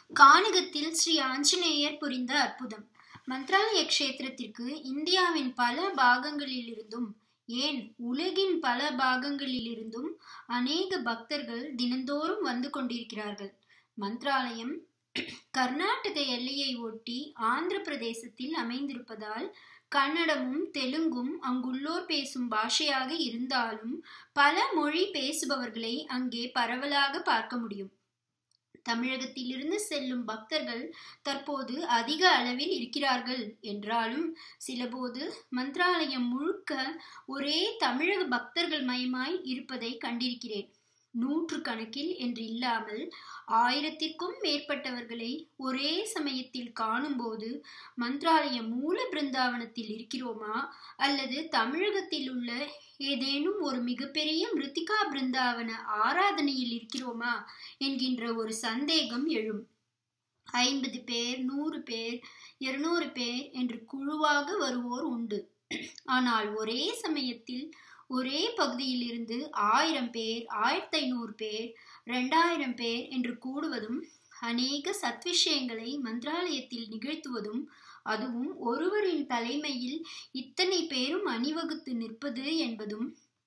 கானகத்தில் ஸ்ரீ ஆஞ்சநேயர் புரிந்த அற்புதம் மந்த்ராலய க்ஷேத்திரத்திற்கு இந்தியாவின் பல பாகங்களிலிருந்தும் ஏன் உலகின் பல பாகங்களிலிருந்தும் அநேக பக்தர்கள் தினந்தோறும் வந்து கொண்டிருக்கிறார்கள் மந்த்ராலயம் கர்நாடக எல்லையை ஒட்டி ஆந்திர பிரதேசத்தில் அமைந்திருப்பதால் கன்னடமும் தெலுங்கும் அங்குள்ளோர் பேசும் பாஷையாக இருந்தாலும் பல மொழி பேசுபவர்களை அங்கே பரவலாக பார்க்க முடியும் தமிழகத்திலிருந்து செல்லும் பக்தர்கள் தற்போது அதிக அளவில் இருக்கிறார்கள் என்றாலும் சிலபோது மந்திராலயம் முழுக்க ஒரே தமிழக பக்தர்கள் மயமாய் இருப்பதை கண்டிருக்கிறேன் நூற்று கணக்கில் என்று இல்லாமல் ஆயிரத்திற்கும் மேற்பட்டவர்களை ஒரே சமயத்தில் காணும்போது மந்திராலய மூல பிருந்தாவனத்தில் இருக்கிறோமா அல்லது தமிழகத்தில் உள்ள ஏதேனும் ஒரு மிகப்பெரிய மிருத்திகா பிருந்தாவன ஆராதனையில் இருக்கிறோமா என்கின்ற ஒரு சந்தேகம் எழும் ஐம்பது பேர் நூறு பேர் இருநூறு பேர் என்று குழுவாக வருவோர் உண்டு ஆனால் ஒரே சமயத்தில் ஒரே பகுதியில் இருந்து ஆயிரம் பேர் ஆயிரத்தி ஐநூறு பேர் ரெண்டாயிரம் பேர் என்று கூடுவதும் அநேக சத்விஷயங்களை மந்திராலயத்தில் நிகழ்த்துவதும் அதுவும் ஒருவரின் தலைமையில் இத்தனை பேரும் அணிவகுத்து நிற்பது என்பதும்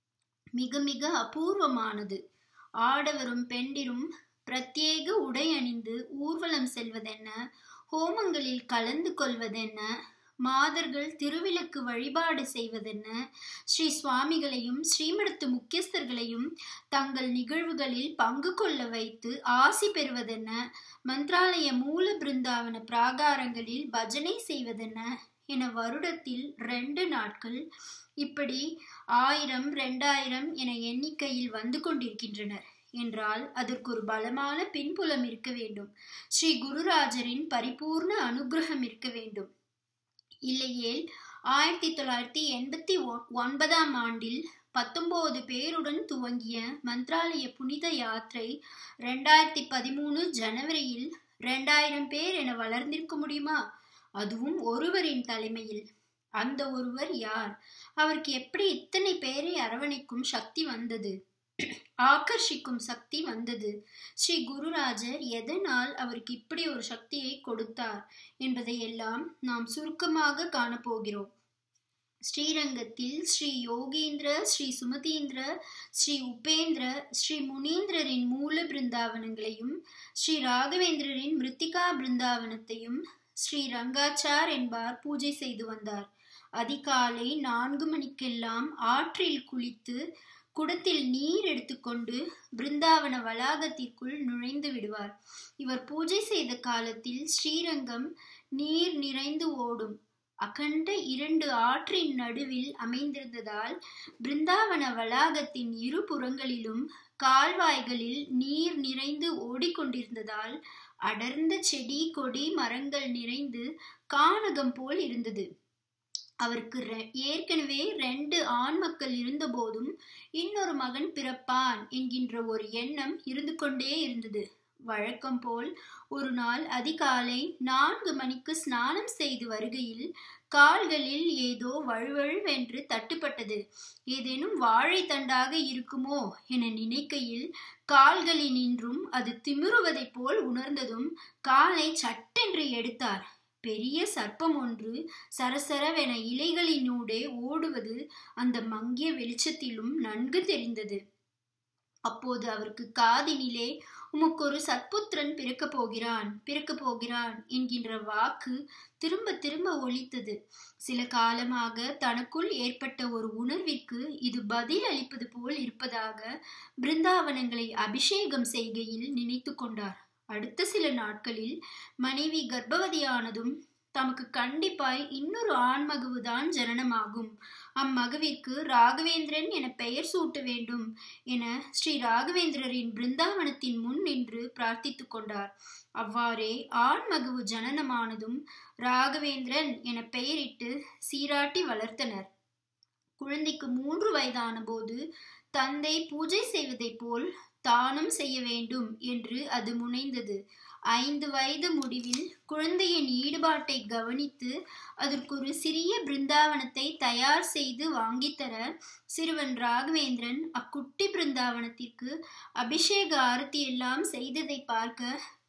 மிக மிக அபூர்வமானது ஆடவரும் பெண்டிரும் பிரத்யேக உடை அணிந்து ஊர்வலம் செல்வதென்ன ஹோமங்களில் கலந்து கொள்வதென்ன மாதர்கள் திருவிளக்கு வழிபாடு செய்வதென்ன ஸ்ரீ சுவாமிகளையும் ஸ்ரீமடத்து முக்கியஸ்தர்களையும் தங்கள் நிகழ்வுகளில் பங்கு கொள்ள வைத்து ஆசி பெறுவதென்ன மந்திராலய மூல பிருந்தாவன பிராகாரங்களில் பஜனை செய்வதென்ன என வருடத்தில் ரெண்டு நாட்கள் இப்படி ஆயிரம் ரெண்டாயிரம் என எண்ணிக்கையில் வந்து கொண்டிருக்கின்றனர் என்றால் அதற்கு ஒரு பலமான பின்புலம் இருக்க வேண்டும் ஸ்ரீ குருராஜரின் பரிபூர்ண அனுகிரகம் இருக்க வேண்டும் இல்லையேல் ஆயிரத்தி தொள்ளாயிரத்தி எண்பத்தி ஒன்பதாம் ஆண்டில் பத்தொன்பது பேருடன் துவங்கிய மந்த்ராலய புனித யாத்திரை ரெண்டாயிரத்தி பதிமூணு ஜனவரியில் ரெண்டாயிரம் பேர் என வளர்ந்திருக்க முடியுமா அதுவும் ஒருவரின் தலைமையில் அந்த ஒருவர் யார் அவருக்கு எப்படி இத்தனை பேரை அரவணைக்கும் சக்தி வந்தது ஆக்கர்ஷிக்கும் சக்தி வந்தது ஸ்ரீ குருராஜர் எதனால் அவருக்கு இப்படி ஒரு சக்தியை கொடுத்தார் என்பதை எல்லாம் நாம் சுருக்கமாக காணப்போகிறோம் ஸ்ரீரங்கத்தில் ஸ்ரீ யோகீந்திர ஸ்ரீ சுமதீந்திர ஸ்ரீ உபேந்திர ஸ்ரீ முனீந்திரரின் மூல பிருந்தாவனங்களையும் ஸ்ரீ ராகவேந்திரரின் மிருத்திகா பிருந்தாவனத்தையும் ஸ்ரீ ரங்காச்சார் என்பார் பூஜை செய்து வந்தார் அதிகாலை நான்கு மணிக்கெல்லாம் ஆற்றில் குளித்து குடத்தில் நீர் எடுத்துக்கொண்டு பிருந்தாவன வளாகத்திற்குள் நுழைந்து விடுவார் இவர் பூஜை செய்த காலத்தில் ஸ்ரீரங்கம் நீர் நிறைந்து ஓடும் அகண்ட இரண்டு ஆற்றின் நடுவில் அமைந்திருந்ததால் பிருந்தாவன வளாகத்தின் இரு புறங்களிலும் கால்வாய்களில் நீர் நிறைந்து ஓடிக்கொண்டிருந்ததால் அடர்ந்த செடி கொடி மரங்கள் நிறைந்து கானகம் போல் இருந்தது அவருக்கு ஏற்கனவே ரெண்டு ஆண் மக்கள் இருந்த போதும் இன்னொரு மகன் பிறப்பான் என்கின்ற ஒரு எண்ணம் இருந்து கொண்டே இருந்தது வழக்கம் போல் ஒரு நாள் அதிகாலை நான்கு மணிக்கு ஸ்நானம் செய்து வருகையில் கால்களில் ஏதோ வழுவழுவென்று தட்டுப்பட்டது ஏதேனும் வாழைத்தண்டாக இருக்குமோ என நினைக்கையில் கால்களினின்றும் அது திமிருவதைப் போல் உணர்ந்ததும் காலை சட்டென்று எடுத்தார் பெரிய சர்ப்பம் ஒன்று சரசரவென இலைகளினூடே ஓடுவது அந்த மங்கிய வெளிச்சத்திலும் நன்கு தெரிந்தது அப்போது அவருக்கு காதினிலே உமக்கு ஒரு சத்புத்திரன் பிறக்கப் போகிறான் பிறக்கப் போகிறான் என்கின்ற வாக்கு திரும்ப திரும்ப ஒலித்தது சில காலமாக தனக்குள் ஏற்பட்ட ஒரு உணர்விற்கு இது பதில் அளிப்பது போல் இருப்பதாக பிருந்தாவனங்களை அபிஷேகம் செய்கையில் நினைத்து கொண்டார் அடுத்த சில நாட்களில் மனைவி கர்ப்பவதியானதும் தமக்கு கண்டிப்பாய் இன்னொரு ஆண்மகுவுதான் ஜனனமாகும் அம்மகுவிற்கு ராகவேந்திரன் என பெயர் சூட்ட வேண்டும் என ஸ்ரீ ராகவேந்திரரின் பிருந்தாவனத்தின் முன் நின்று பிரார்த்தித்து கொண்டார் அவ்வாறே ஆண்மகுவு ஜனனமானதும் ராகவேந்திரன் என பெயரிட்டு சீராட்டி வளர்த்தனர் குழந்தைக்கு மூன்று வயதான போது தந்தை பூஜை செய்வதைப் போல் தானும் செய்ய வேண்டும் என்று அது முனைந்தது ஐந்து வயது முடிவில் குழந்தையின் ஈடுபாட்டை கவனித்து அதற்கு ஒரு சிறிய பிருந்தாவனத்தை தயார் செய்து வாங்கித்தர சிறுவன் ராகவேந்திரன் அக்குட்டி பிருந்தாவனத்திற்கு அபிஷேக ஆரத்தி எல்லாம் செய்ததை பார்க்க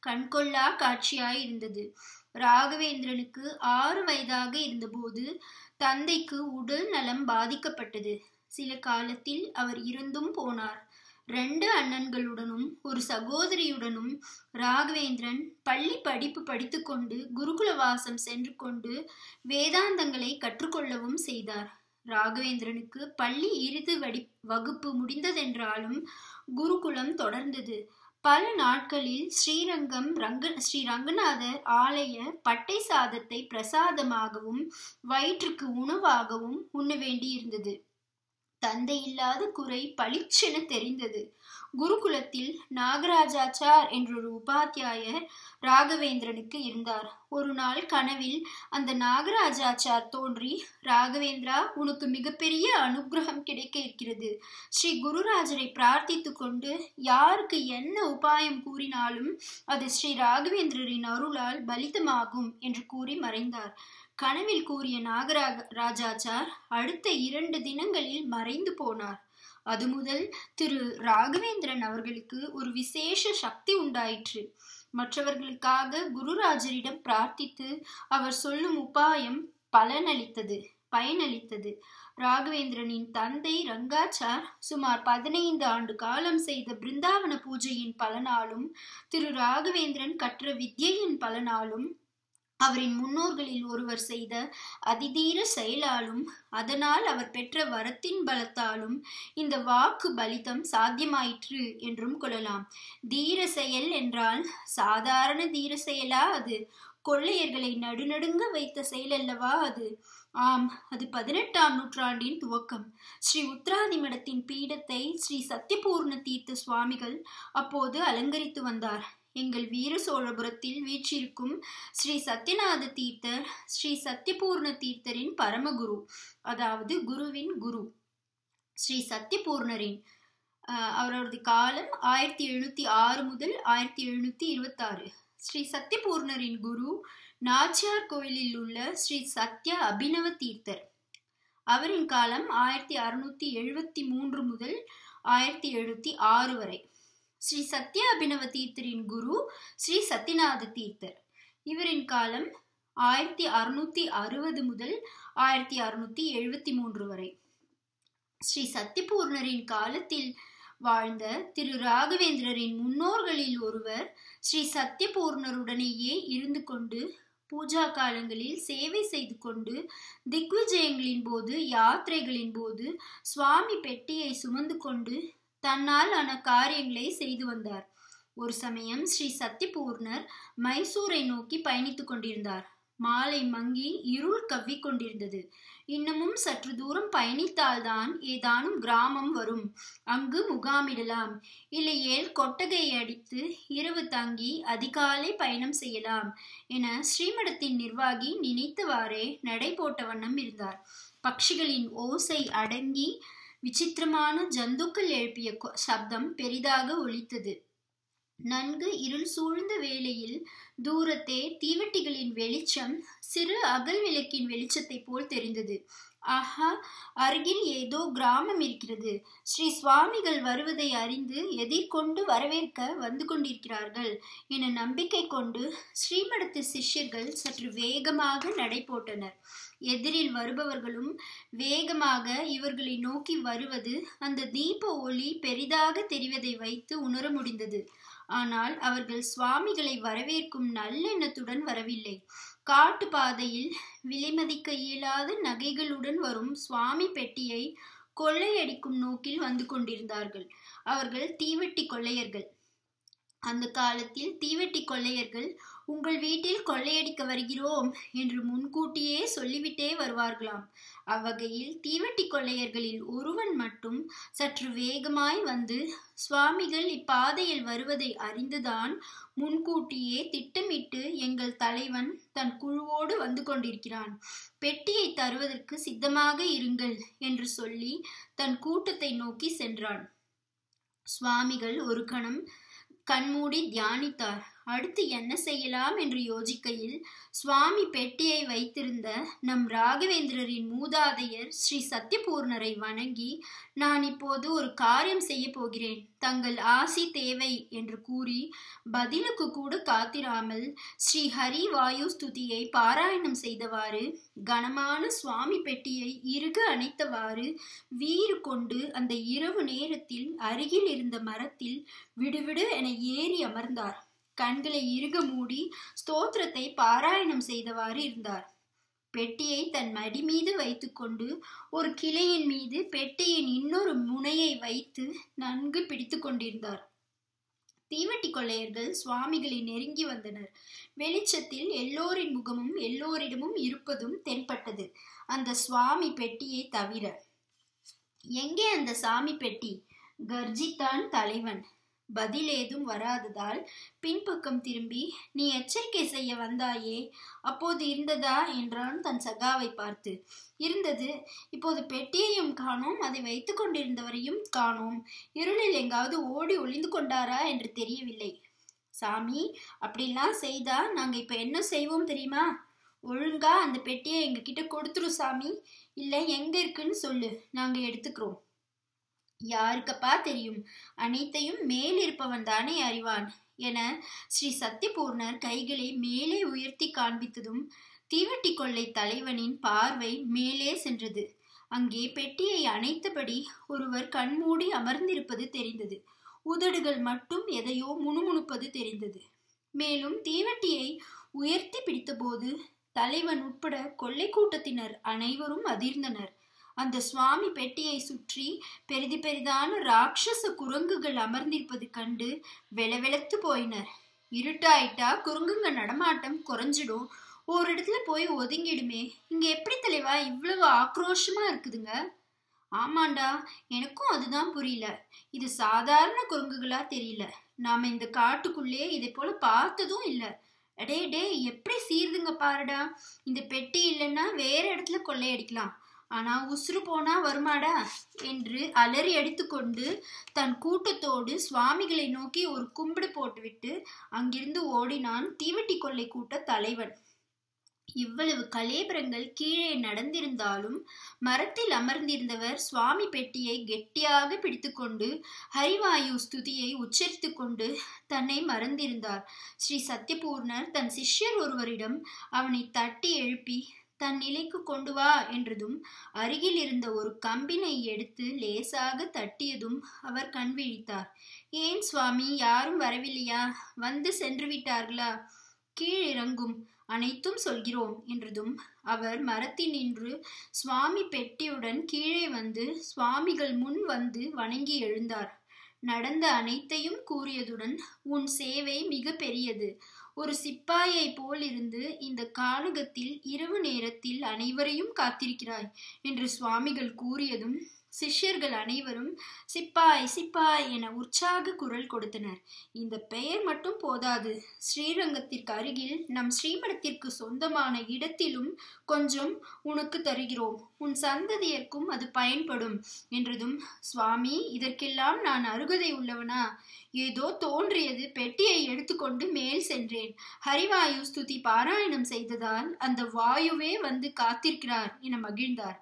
கண்கொள்ளா காட்சியாய் இருந்தது ராகவேந்திரனுக்கு ஆறு வயதாக இருந்தபோது தந்தைக்கு உடல் நலம் பாதிக்கப்பட்டது சில காலத்தில் அவர் இருந்தும் போனார் ரெண்டு அண்ணன்களுடனும் ஒரு சகோதரியுடனும் ராகவேந்திரன் பள்ளி படிப்பு படித்துக்கொண்டு குருகுல வாசம் சென்று கொண்டு வேதாந்தங்களை கற்றுக்கொள்ளவும் செய்தார் ராகவேந்திரனுக்கு பள்ளி இறுதி வடி வகுப்பு முடிந்ததென்றாலும் குருகுலம் தொடர்ந்தது பல நாட்களில் ஸ்ரீரங்கம் ரங்க ஸ்ரீ ரங்கநாதர் ஆலய பட்டை சாதத்தை பிரசாதமாகவும் வயிற்றுக்கு உணவாகவும் உண்ண வேண்டியிருந்தது தந்தை இல்லாத குறை பளிச்சென தெரிந்தது குருகுலத்தில் நாகராஜாச்சார் என்றொரு உபாத்தியாயர் ராகவேந்திரனுக்கு இருந்தார் ஒரு நாள் கனவில் அந்த நாகராஜாச்சார் தோன்றி ராகவேந்திரா உனக்கு மிகப்பெரிய அனுகிரகம் கிடைக்க இருக்கிறது ஸ்ரீ குருராஜரை பிரார்த்தித்து கொண்டு யாருக்கு என்ன உபாயம் கூறினாலும் அது ஸ்ரீ ராகவேந்திரரின் அருளால் பலிதமாகும் என்று கூறி மறைந்தார் கனவில் கூறிய நாகராஜ ராஜாச்சார் அடுத்த இரண்டு தினங்களில் மறைந்து போனார் அது முதல் திரு ராகவேந்திரன் அவர்களுக்கு ஒரு விசேஷ சக்தி உண்டாயிற்று மற்றவர்களுக்காக குருராஜரிடம் பிரார்த்தித்து அவர் சொல்லும் உபாயம் பலனளித்தது பயனளித்தது ராகவேந்திரனின் தந்தை ரங்காச்சார் சுமார் பதினைந்து ஆண்டு காலம் செய்த பிருந்தாவன பூஜையின் பலனாலும் திரு ராகவேந்திரன் கற்ற வித்யையின் பலனாலும் அவரின் முன்னோர்களில் ஒருவர் செய்த அதிதீர செயலாலும் அதனால் அவர் பெற்ற வரத்தின் பலத்தாலும் இந்த வாக்கு பலிதம் சாத்தியமாயிற்று என்றும் கொள்ளலாம் தீர செயல் என்றால் சாதாரண தீர செயலா அது கொள்ளையர்களை நடுநடுங்க வைத்த செயலல்லவா அது ஆம் அது பதினெட்டாம் நூற்றாண்டின் துவக்கம் ஸ்ரீ உத்ராதி மடத்தின் பீடத்தை ஸ்ரீ சத்யபூர்ண தீர்த்த சுவாமிகள் அப்போது அலங்கரித்து வந்தார் எங்கள் வீர சோழபுரத்தில் வீற்றிருக்கும் ஸ்ரீ சத்யநாத தீர்த்தர் ஸ்ரீ சத்யபூர்ண தீர்த்தரின் பரமகுரு அதாவது குருவின் குரு ஸ்ரீ சத்யபூர்ணரின் அவரது காலம் ஆயிரத்தி எழுநூத்தி ஆறு முதல் ஆயிரத்தி எழுநூத்தி இருபத்தி ஆறு ஸ்ரீ சத்யபூர்ணரின் குரு நாச்சியார் கோயிலில் உள்ள ஸ்ரீ சத்ய அபினவ தீர்த்தர் அவரின் காலம் ஆயிரத்தி அறுநூத்தி எழுபத்தி மூன்று முதல் ஆயிரத்தி எழுபத்தி ஆறு வரை ஸ்ரீ சத்ய அபினவ தீர்த்தரின் குரு ஸ்ரீ சத்யநாத தீர்த்தர் இவரின் காலம் ஆயிரத்தி அறுநூத்தி அறுபது முதல் ஆயிரத்தி அறுநூத்தி எழுபத்தி மூன்று வரை ஸ்ரீ சத்யபூர்ணரின் காலத்தில் வாழ்ந்த திரு ராகவேந்திரரின் முன்னோர்களில் ஒருவர் ஸ்ரீ சத்யபூர்ணருடனேயே இருந்து கொண்டு பூஜா காலங்களில் சேவை செய்து கொண்டு திக்விஜயங்களின் போது யாத்திரைகளின் போது சுவாமி பெட்டியை சுமந்து கொண்டு தன்னால் ஆன காரியங்களை செய்து வந்தார் ஒரு சமயம் ஸ்ரீ சத்யபூர்ணர் மைசூரை நோக்கி பயணித்துக் கொண்டிருந்தார் மாலை மங்கி இருள் கவ்வி கொண்டிருந்தது இன்னமும் சற்று தூரம் பயணித்தால்தான் ஏதானும் கிராமம் வரும் அங்கு முகாமிடலாம் இல்லையேல் கொட்டகை அடித்து இரவு தங்கி அதிகாலை பயணம் செய்யலாம் என ஸ்ரீமடத்தின் நிர்வாகி நினைத்தவாறே நடை போட்ட வண்ணம் இருந்தார் பட்சிகளின் ஓசை அடங்கி விசித்திரமான ஜந்துக்கள் எழுப்பிய சப்தம் பெரிதாக ஒலித்தது நன்கு இருள் சூழ்ந்த வேளையில் தூரத்தே தீவட்டிகளின் வெளிச்சம் சிறு அகல் விளக்கின் வெளிச்சத்தை போல் தெரிந்தது ஆஹா அருகில் ஏதோ கிராமம் இருக்கிறது ஸ்ரீ சுவாமிகள் வருவதை அறிந்து எதிர்கொண்டு வரவேற்க வந்து கொண்டிருக்கிறார்கள் என நம்பிக்கை கொண்டு ஸ்ரீமடத்து சிஷ்யர்கள் சற்று வேகமாக நடை போட்டனர் எதிரில் வருபவர்களும் வேகமாக இவர்களை நோக்கி வருவது அந்த தீப ஒளி பெரிதாக தெரிவதை வைத்து உணர முடிந்தது ஆனால் அவர்கள் சுவாமிகளை வரவேற்கும் நல்லெண்ணத்துடன் வரவில்லை காட்டு பாதையில் விலைமதிக்க இயலாத நகைகளுடன் வரும் சுவாமி பெட்டியை கொள்ளையடிக்கும் நோக்கில் வந்து கொண்டிருந்தார்கள் அவர்கள் தீவெட்டி கொள்ளையர்கள் அந்த காலத்தில் தீவெட்டி கொள்ளையர்கள் உங்கள் வீட்டில் கொள்ளையடிக்க வருகிறோம் என்று முன்கூட்டியே சொல்லிவிட்டே வருவார்களாம் அவ்வகையில் தீவெட்டி கொள்ளையர்களில் ஒருவன் மட்டும் சற்று வேகமாய் வந்து சுவாமிகள் இப்பாதையில் வருவதை அறிந்துதான் முன்கூட்டியே திட்டமிட்டு எங்கள் தலைவன் தன் குழுவோடு வந்து கொண்டிருக்கிறான் பெட்டியை தருவதற்கு சித்தமாக இருங்கள் என்று சொல்லி தன் கூட்டத்தை நோக்கி சென்றான் சுவாமிகள் ஒரு கணம் கண்மூடி தியானித்தார் அடுத்து என்ன செய்யலாம் என்று யோசிக்கையில் சுவாமி பெட்டியை வைத்திருந்த நம் ராகவேந்திரரின் மூதாதையர் ஸ்ரீ சத்யபூர்ணரை வணங்கி நான் இப்போது ஒரு காரியம் செய்ய போகிறேன் தங்கள் ஆசி தேவை என்று கூறி பதிலுக்கு கூட காத்திராமல் ஸ்ரீ ஹரி வாயு ஸ்துதியை பாராயணம் செய்தவாறு கனமான சுவாமி பெட்டியை இறுக அணைத்தவாறு வீறு கொண்டு அந்த இரவு நேரத்தில் அருகில் இருந்த மரத்தில் விடுவிடு என ஏறி அமர்ந்தார் கண்களை இறுக மூடி ஸ்தோத்திரத்தை பாராயணம் செய்தவாறு இருந்தார் பெட்டியை தன் மடி மீது வைத்துக்கொண்டு ஒரு கிளையின் மீது பெட்டியின் இன்னொரு முனையை வைத்து நன்கு பிடித்து கொண்டிருந்தார் தீவட்டி கொள்ளையர்கள் சுவாமிகளை நெருங்கி வந்தனர் வெளிச்சத்தில் எல்லோரின் முகமும் எல்லோரிடமும் இருப்பதும் தென்பட்டது அந்த சுவாமி பெட்டியை தவிர எங்கே அந்த சாமி பெட்டி கர்ஜித்தான் தலைவன் பதில் ஏதும் வராததால் பின்பக்கம் திரும்பி நீ எச்சரிக்கை செய்ய வந்தாயே அப்போது இருந்ததா என்றான் தன் சகாவை பார்த்து இருந்தது இப்போது பெட்டியையும் காணோம் அதை வைத்து கொண்டிருந்தவரையும் காணோம் இருளில் எங்காவது ஓடி ஒளிந்து கொண்டாரா என்று தெரியவில்லை சாமி அப்படிலாம் செய்தா நாங்க இப்ப என்ன செய்வோம் தெரியுமா ஒழுங்கா அந்த பெட்டியை எங்க கிட்ட கொடுத்துரு சாமி இல்ல எங்க இருக்குன்னு சொல்லு நாங்க எடுத்துக்கிறோம் யாருக்கப்பா தெரியும் அனைத்தையும் மேல் இருப்பவன் தானே அறிவான் என ஸ்ரீ சத்தியபூர்ணர் கைகளை மேலே உயர்த்தி காண்பித்ததும் தீவட்டி கொள்ளை தலைவனின் பார்வை மேலே சென்றது அங்கே பெட்டியை அணைத்தபடி ஒருவர் கண்மூடி அமர்ந்திருப்பது தெரிந்தது உதடுகள் மட்டும் எதையோ முணுமுணுப்பது தெரிந்தது மேலும் தீவட்டியை உயர்த்தி பிடித்தபோது தலைவன் உட்பட கொள்ளை கூட்டத்தினர் அனைவரும் அதிர்ந்தனர் அந்த சுவாமி பெட்டியை சுற்றி பெரிதி பெரிதான ராட்சச குரங்குகள் அமர்ந்திருப்பது கண்டு வெளவெளத்து போயினர் இருட்டாயிட்டா குரங்குங்க நடமாட்டம் குறைஞ்சிடும் ஒரு இடத்துல போய் ஒதுங்கிடுமே இங்க எப்படி தலைவா இவ்வளவு ஆக்ரோஷமா இருக்குதுங்க ஆமாண்டா எனக்கும் அதுதான் புரியல இது சாதாரண குரங்குகளா தெரியல நாம இந்த காட்டுக்குள்ளே இதை போல பார்த்ததும் இல்ல அடே டே எப்படி சீருதுங்க பாருடா இந்த பெட்டி இல்லைன்னா வேற இடத்துல கொள்ளையடிக்கலாம் ஆனா உசுறு போனா வருமாடா என்று அலறி அடித்துக்கொண்டு தன் கூட்டத்தோடு சுவாமிகளை நோக்கி ஒரு கும்பிடு போட்டுவிட்டு அங்கிருந்து ஓடினான் தீவட்டி கொள்ளை கூட்ட தலைவன் இவ்வளவு கலேபரங்கள் கீழே நடந்திருந்தாலும் மரத்தில் அமர்ந்திருந்தவர் சுவாமி பெட்டியை கெட்டியாக பிடித்துக்கொண்டு ஹரிவாயு ஸ்துதியை உச்சரித்து கொண்டு தன்னை மறந்திருந்தார் ஸ்ரீ சத்யபூர்ணர் தன் சிஷ்யர் ஒருவரிடம் அவனை தட்டி எழுப்பி தன் நிலைக்கு கொண்டு வா என்றதும் அருகில் இருந்த ஒரு கம்பினை எடுத்து லேசாக தட்டியதும் அவர் கண் விழித்தார் ஏன் சுவாமி யாரும் வரவில்லையா வந்து சென்று விட்டார்களா கீழ் இறங்கும் அனைத்தும் சொல்கிறோம் என்றதும் அவர் மரத்தில் நின்று சுவாமி பெட்டியுடன் கீழே வந்து சுவாமிகள் முன் வந்து வணங்கி எழுந்தார் நடந்த அனைத்தையும் கூறியதுடன் உன் சேவை மிக பெரியது ஒரு சிப்பாயை போல் இருந்து இந்த கானகத்தில் இரவு நேரத்தில் அனைவரையும் காத்திருக்கிறாய் என்று சுவாமிகள் கூறியதும் சிஷ்யர்கள் அனைவரும் சிப்பாய் சிப்பாய் என உற்சாக குரல் கொடுத்தனர் இந்த பெயர் மட்டும் போதாது ஸ்ரீரங்கத்திற்கு அருகில் நம் ஸ்ரீமடத்திற்கு சொந்தமான இடத்திலும் கொஞ்சம் உனக்கு தருகிறோம் உன் சந்ததியர்க்கும் அது பயன்படும் என்றதும் சுவாமி இதற்கெல்லாம் நான் அருகதை உள்ளவனா ஏதோ தோன்றியது பெட்டியை எடுத்துக்கொண்டு மேல் சென்றேன் ஹரிவாயு ஸ்துதி பாராயணம் செய்ததால் அந்த வாயுவே வந்து காத்திருக்கிறார் என மகிழ்ந்தார்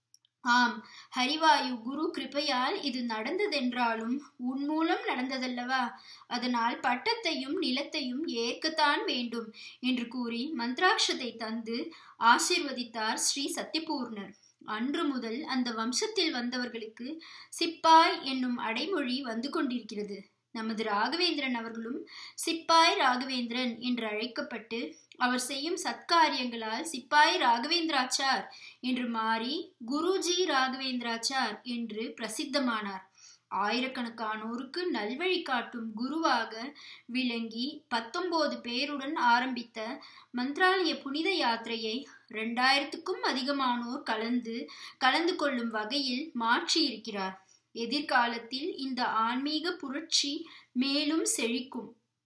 ஆம் ஹரிவாயு குரு கிருபையால் இது நடந்ததென்றாலும் உன் மூலம் நடந்ததல்லவா அதனால் பட்டத்தையும் நிலத்தையும் ஏற்கத்தான் வேண்டும் என்று கூறி மந்திராட்சத்தை தந்து ஆசிர்வதித்தார் ஸ்ரீ சத்யபூர்ணர் அன்று முதல் அந்த வம்சத்தில் வந்தவர்களுக்கு சிப்பாய் என்னும் அடைமொழி வந்து கொண்டிருக்கிறது நமது ராகவேந்திரன் அவர்களும் சிப்பாய் ராகவேந்திரன் என்று அழைக்கப்பட்டு அவர் செய்யும் சத்காரியங்களால் சிப்பாய் ராகவேந்திராச்சார் என்று மாறி குருஜி ராகவேந்திராச்சார் என்று பிரசித்தமானார் ஆயிரக்கணக்கானோருக்கு நல்வழி காட்டும் குருவாக விளங்கி பத்தொன்பது பேருடன் ஆரம்பித்த மந்த்ராலய புனித யாத்திரையை ரெண்டாயிரத்துக்கும் அதிகமானோர் கலந்து கலந்து கொள்ளும் வகையில் மாற்றியிருக்கிறார் எதிர்காலத்தில் இந்த ஆன்மீக புரட்சி மேலும் செழிக்கும்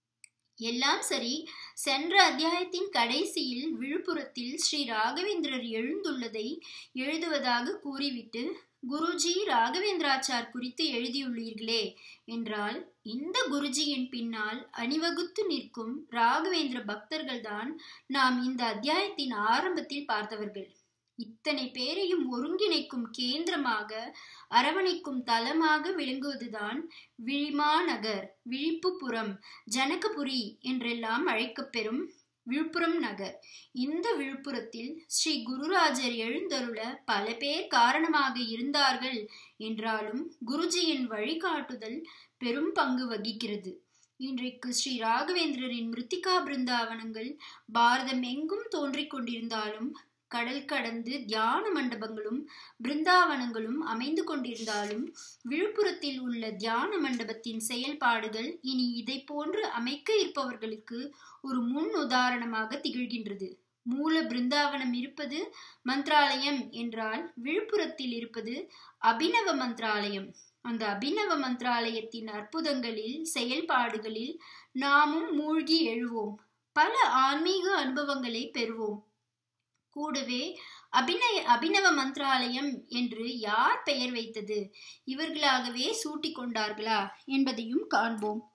எல்லாம் சரி சென்ற அத்தியாயத்தின் கடைசியில் விழுப்புரத்தில் ஸ்ரீ ராகவேந்திரர் எழுந்துள்ளதை எழுதுவதாக கூறிவிட்டு குருஜி ராகவேந்திராச்சார் குறித்து எழுதியுள்ளீர்களே என்றால் இந்த குருஜியின் பின்னால் அணிவகுத்து நிற்கும் ராகவேந்திர பக்தர்கள்தான் நாம் இந்த அத்தியாயத்தின் ஆரம்பத்தில் பார்த்தவர்கள் இத்தனை பேரையும் ஒருங்கிணைக்கும் கேந்திரமாக அரவணைக்கும் தலமாக விளங்குவதுதான் விழிமாநகர் விழிப்புப்புறம் ஜனகபுரி என்றெல்லாம் அழைக்கப்பெறும் விழுப்புரம் நகர் இந்த விழுப்புரத்தில் ஸ்ரீ குருராஜர் எழுந்தருள பல பேர் காரணமாக இருந்தார்கள் என்றாலும் குருஜியின் வழிகாட்டுதல் பெரும் பங்கு வகிக்கிறது இன்றைக்கு ஸ்ரீ ராகவேந்திரரின் மிருத்திகா பிருந்தாவனங்கள் பாரதம் எங்கும் தோன்றிக் கொண்டிருந்தாலும் கடல் கடந்து தியான மண்டபங்களும் பிருந்தாவனங்களும் அமைந்து கொண்டிருந்தாலும் விழுப்புரத்தில் உள்ள தியான மண்டபத்தின் செயல்பாடுகள் இனி இதை போன்று அமைக்க இருப்பவர்களுக்கு ஒரு முன் உதாரணமாக திகழ்கின்றது மூல பிருந்தாவனம் இருப்பது மந்த்ராலயம் என்றால் விழுப்புரத்தில் இருப்பது அபினவ மந்த்ராலயம் அந்த அபினவ மந்த்ராலயத்தின் அற்புதங்களில் செயல்பாடுகளில் நாமும் மூழ்கி எழுவோம் பல ஆன்மீக அனுபவங்களை பெறுவோம் கூடவே அபிநய அபினவ மந்திராலயம் என்று யார் பெயர் வைத்தது இவர்களாகவே சூட்டிக் கொண்டார்களா என்பதையும் காண்போம்